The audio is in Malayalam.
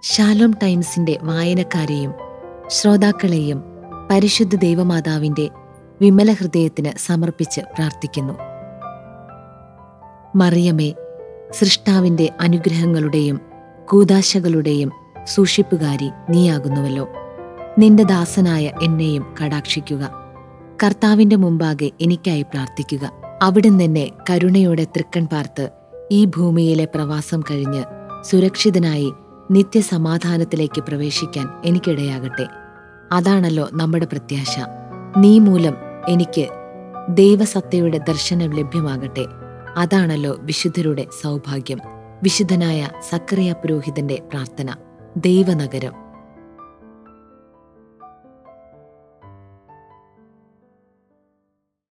ഷാലോം ടൈംസിന്റെ വായനക്കാരെയും ശ്രോതാക്കളെയും പരിശുദ്ധ ദൈവമാതാവിന്റെ വിമല ഹൃദയത്തിന് സമർപ്പിച്ച് പ്രാർത്ഥിക്കുന്നു മറിയമേ സൃഷ്ടാവിന്റെ അനുഗ്രഹങ്ങളുടെയും കൂതാശകളുടെയും സൂക്ഷിപ്പുകാരി നീയാകുന്നുവല്ലോ നിന്റെ ദാസനായ എന്നെയും കടാക്ഷിക്കുക കർത്താവിന്റെ മുമ്പാകെ എനിക്കായി പ്രാർത്ഥിക്കുക അവിടുന്ന് എന്നെ കരുണയോടെ തൃക്കൺ പാർത്ത് ഈ ഭൂമിയിലെ പ്രവാസം കഴിഞ്ഞ് സുരക്ഷിതനായി നിത്യസമാധാനത്തിലേക്ക് പ്രവേശിക്കാൻ എനിക്കിടയാകട്ടെ അതാണല്ലോ നമ്മുടെ പ്രത്യാശ നീ മൂലം എനിക്ക് ദൈവസത്തയുടെ ദർശനം ലഭ്യമാകട്ടെ അതാണല്ലോ വിശുദ്ധരുടെ സൗഭാഗ്യം വിശുദ്ധനായ സക്കറിയ പുരോഹിതന്റെ പ്രാർത്ഥന ദൈവനഗരം